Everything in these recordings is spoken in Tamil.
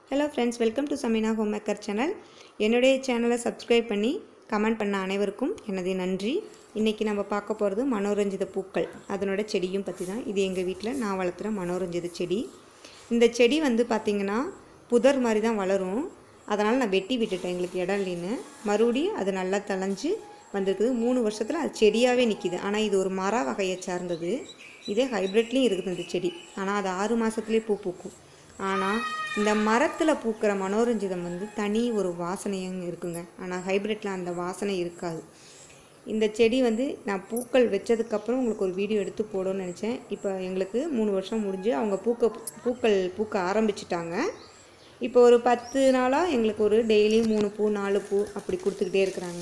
hello friends welcome to Sameena homemaker channel என்னுடைய சேனலை சப்ஸ்கிரைப் பண்ணி கமெண்ட் பண்ண அனைவருக்கும் எனது நன்றி இன்றைக்கி நம்ம பார்க்க போகிறது மனோரஞ்சித பூக்கள் அதனோட செடியும் பற்றி தான் இது எங்கள் வீட்டில் நான் வளர்த்துற மனோரஞ்சித செடி இந்த செடி வந்து பார்த்திங்கன்னா புதர் மாதிரி தான் வளரும் அதனால் நான் வெட்டி விட்டுட்டேன் எங்களுக்கு இடம் இல்லைன்னு மறுபடியும் அது நல்லா தளைஞ்சு வந்திருக்குது மூணு வருஷத்தில் அது செடியாகவே நிற்கிது ஆனால் இது ஒரு மர வகையை சார்ந்தது இதே ஹைப்ரிட்லேயும் இருக்குது இந்த செடி ஆனால் அது ஆறு மாதத்துலேயே பூ பூக்கும் ஆனால் இந்த மரத்தில் பூக்கிற மனோரஞ்சிதம் வந்து தனி ஒரு வாசனையும் இருக்குங்க ஆனால் ஹைப்ரிட்டில் அந்த வாசனை இருக்காது இந்த செடி வந்து நான் பூக்கள் வச்சதுக்கப்புறம் உங்களுக்கு ஒரு வீடியோ எடுத்து போடணும்னு நினச்சேன் இப்போ எங்களுக்கு மூணு வருஷம் முடிஞ்சு அவங்க பூக்க பூக்கள் பூக்க ஆரம்பிச்சிட்டாங்க இப்போ ஒரு பத்து நாளாக எங்களுக்கு ஒரு டெய்லி மூணு பூ நாலு பூ அப்படி கொடுத்துக்கிட்டே இருக்கிறாங்க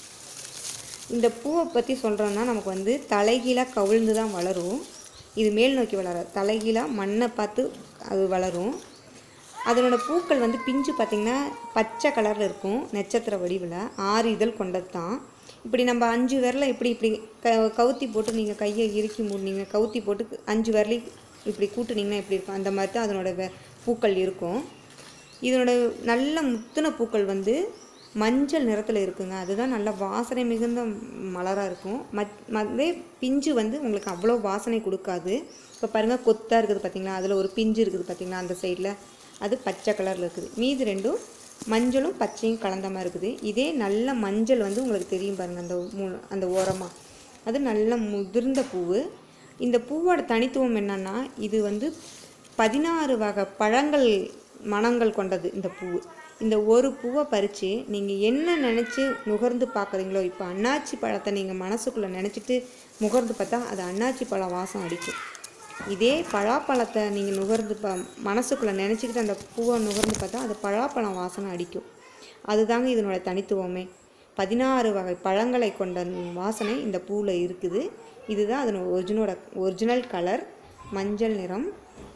இந்த பூவை பற்றி சொல்கிறோன்னா நமக்கு வந்து தலைகீழாக கவிழ்ந்து தான் வளரும் இது மேல் நோக்கி வளராது தலைகீழாக மண்ணை பார்த்து அது வளரும் அதனோட பூக்கள் வந்து பிஞ்சு பார்த்திங்கன்னா பச்சை கலரில் இருக்கும் நட்சத்திர வடிவில் ஆறு இதழ் கொண்டது தான் இப்படி நம்ம அஞ்சு விரலை இப்படி இப்படி க கவுத்தி போட்டு நீங்கள் கையை இறுக்கி மூடினீங்க கவுத்தி போட்டு அஞ்சு விரலை இப்படி கூட்டுனீங்கன்னா எப்படி இருக்கும் அந்த மாதிரி தான் அதனோட வெ பூக்கள் இருக்கும் இதனோட நல்ல முத்தின பூக்கள் வந்து மஞ்சள் நிறத்தில் இருக்குங்க அதுதான் நல்ல வாசனை மிகுந்த மலராக இருக்கும் மத் அதே பிஞ்சு வந்து உங்களுக்கு அவ்வளோ வாசனை கொடுக்காது இப்போ பாருங்கள் கொத்தாக இருக்குது பார்த்தீங்களா அதில் ஒரு பிஞ்சு இருக்குது பார்த்தீங்களா அந்த சைடில் அது பச்சை கலரில் இருக்குது மீதி ரெண்டும் மஞ்சளும் பச்சையும் கலந்த மாதிரி இருக்குது இதே நல்ல மஞ்சள் வந்து உங்களுக்கு தெரியும் பாருங்கள் அந்த மூ அந்த ஓரமாக அது நல்ல முதிர்ந்த பூவு இந்த பூவோட தனித்துவம் என்னன்னா இது வந்து பதினாறு வகை பழங்கள் மணங்கள் கொண்டது இந்த பூவு இந்த ஒரு பூவை பறித்து நீங்கள் என்ன நினச்சி நுகர்ந்து பார்க்குறீங்களோ இப்போ அன்னாச்சி பழத்தை நீங்கள் மனசுக்குள்ளே நினச்சிட்டு முகர்ந்து பார்த்தா அது அன்னாச்சி பழம் வாசம் அடிக்கும் இதே பழாப்பழத்தை நீங்கள் நுகர்ந்து ப மனசுக்குள்ளே நினச்சிக்கிட்டு அந்த பூவை நுகர்ந்து பார்த்தா அது பழாப்பழம் வாசனை அடிக்கும் அதுதாங்க இதனோட தனித்துவமே பதினாறு வகை பழங்களை கொண்ட வாசனை இந்த பூவில் இருக்குது இதுதான் அதனோட ஒரிஜினோட ஒரிஜினல் கலர் மஞ்சள் நிறம்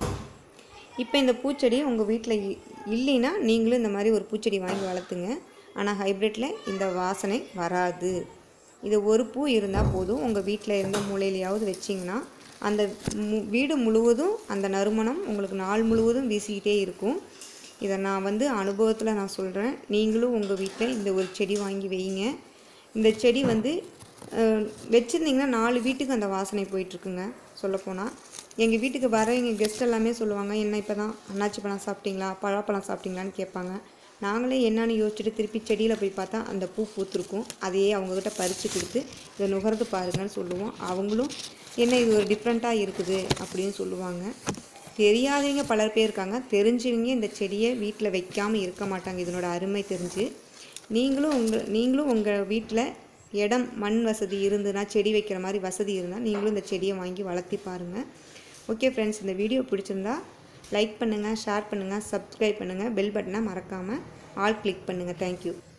இப்போ இந்த பூச்செடி உங்கள் வீட்டில் இல்லைன்னா நீங்களும் இந்த மாதிரி ஒரு பூச்செடி வாங்கி வளர்த்துங்க ஆனால் ஹைப்ரிட்டில் இந்த வாசனை வராது இது ஒரு பூ இருந்தால் போதும் உங்கள் வீட்டில் இருந்த மூலையிலையாவது வச்சிங்கன்னா அந்த மு வீடு முழுவதும் அந்த நறுமணம் உங்களுக்கு நாள் முழுவதும் வீசிக்கிட்டே இருக்கும் இதை நான் வந்து அனுபவத்தில் நான் சொல்கிறேன் நீங்களும் உங்கள் வீட்டில் இந்த ஒரு செடி வாங்கி வைங்க இந்த செடி வந்து வச்சுருந்தீங்கன்னா நாலு வீட்டுக்கு அந்த வாசனை போயிட்டுருக்குங்க சொல்லப்போனால் எங்கள் வீட்டுக்கு வர எங்கள் கெஸ்ட் எல்லாமே சொல்லுவாங்க என்ன இப்போ தான் அன்னாச்சி பழம் சாப்பிட்டீங்களா பழப்பழம் சாப்பிட்டீங்களான்னு கேட்பாங்க நாங்களே என்னன்னு யோசிச்சுட்டு திருப்பி செடியில் போய் பார்த்தா அந்த பூ பூத்துருக்கும் அதையே அவங்கக்கிட்ட பறித்து கொடுத்து இதை நுகர்ந்து பாருங்கன்னு சொல்லுவோம் அவங்களும் என்ன இது ஒரு டிஃப்ரெண்ட்டாக இருக்குது அப்படின்னு சொல்லுவாங்க தெரியாதவங்க பலர் பேர் இருக்காங்க தெரிஞ்சவங்க இந்த செடியை வீட்டில் வைக்காமல் இருக்க மாட்டாங்க இதனோட அருமை தெரிஞ்சு நீங்களும் உங்கள் நீங்களும் உங்கள் வீட்டில் இடம் மண் வசதி இருந்துன்னா செடி வைக்கிற மாதிரி வசதி இருந்தால் நீங்களும் இந்த செடியை வாங்கி வளர்த்தி பாருங்கள் ஓகே ஃப்ரெண்ட்ஸ் இந்த வீடியோ பிடிச்சிருந்தா லைக் பண்ணுங்கள் ஷேர் பண்ணுங்கள் சப்ஸ்கிரைப் பண்ணுங்கள் பெல் பட்டனை மறக்காமல் ஆல் கிளிக் பண்ணுங்கள் தேங்க்யூ